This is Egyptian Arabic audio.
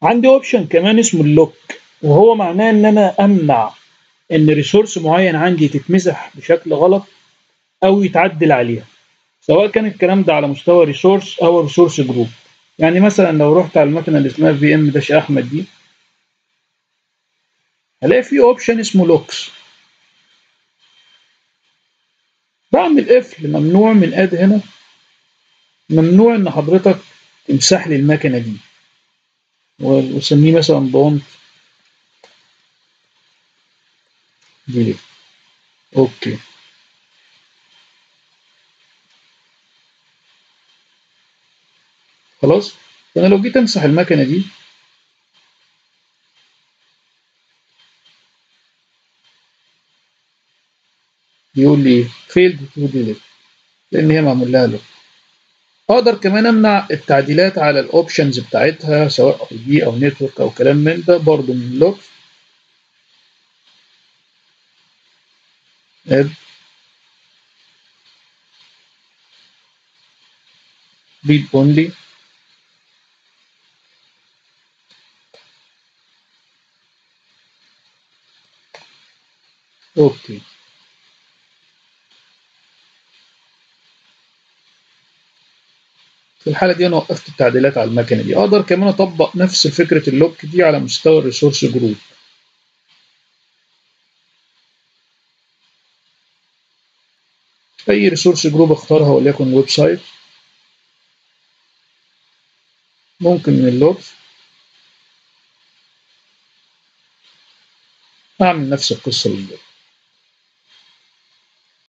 عندي اوبشن كمان اسمه اللوك وهو معناه ان انا امنع ان ريسورس معين عندي تتمسح بشكل غلط او يتعدل عليها سواء كان الكلام ده على مستوى ريسورس او ريسورس جروب يعني مثلا لو رحت على المكنه اللي اسمها في ام داش احمد دي هلاقي في اوبشن اسمه لوكس بعمل قفل ممنوع من اد هنا ممنوع ان حضرتك تمسح لي المكنه دي واسميه مثلا دونت ديليت اوكي خلاص فانا لو جيت امسح المكنه دي بيقول لي فيلد تو ديليت لان هي معمول لها لوك اقدر كمان امنع التعديلات على الاوبشنز بتاعتها سواء اي دي او نتورك او كلام من ده برضو من لوك اد read only اوكي في الحالة دي أنا وقفت التعديلات على المكنة دي أقدر كمان أطبق نفس فكرة اللوك دي على مستوى الريسورس جروب أي ريسورس جروب أختارها وليكن ويب سايت ممكن من اللوكس أعمل نفس القصة بالظبط